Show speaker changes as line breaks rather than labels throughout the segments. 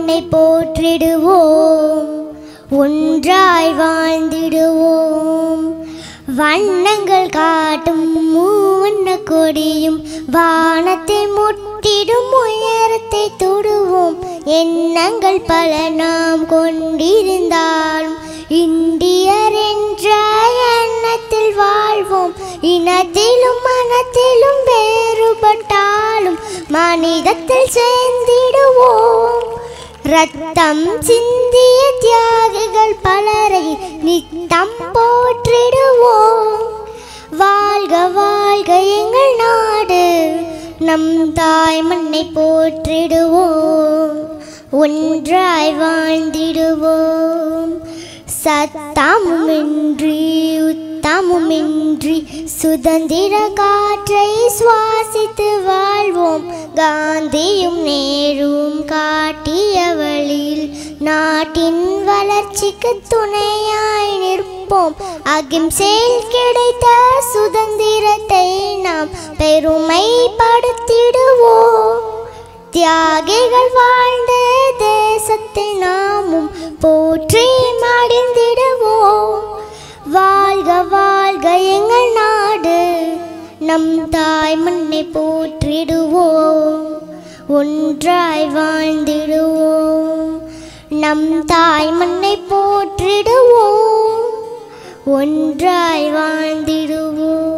மண்ணை போற்றிடுவோம் ஒன்றாய் வாழ்ந்திடுவோம் வண்ணங்கள் காட்டும் மூவண்ண கொடியும் வானத்தை முட்டிடும் உயரத்தை தொடுவோம் எண்ணங்கள் பல நாம் கொண்டிருந்தாலும் இந்தியர் என்ற எண்ணத்தில் வாழ்வோம் இனத்திலும் மனத்திலும் வேறுபட்டாலும் மனிதத்தில் சேர்ந்திடுவோம் ரத்தம் சிந்திய தியாகிகள் பலரை நித்தம் போற்றிடுவோம் வாழ்க வாழ்க எங்கள் நாடு நம் தாய் மண்ணை போற்றிடுவோம் ஒன்றாய் வாழ்ந்திடுவோம் சத்தமுமின்றி உத்தமுமின்றி சுதந்திர காற்றை சுவாசித்து வாழ்வோம் காந்தியும் நேரும் காட்டிய வழியில் நாட்டின் வளர்ச்சிக்கு துணையாய் நிற்போம் அகிம்சையில் கிடைத்த சுதந்திரத்தை நாம் பெருமைப்படுத்திடுவோம் தியாகிகள் வாழ்ந்த தேசத்தை நாமும் போற்றி மடிந்திடுவோம் வாழ்க வாழ்க எங்கள் நாடு நம் தாய் மண்ணை போற்றிடுவோம் ஒன்றாய் வாழ்ந்திடுவோம் நம் தாய் மண்ணை போற்றிடுவோம் ஒன்றாய் வாழ்ந்திடுவோம்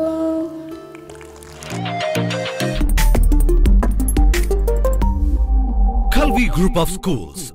Kalvi Group of Schools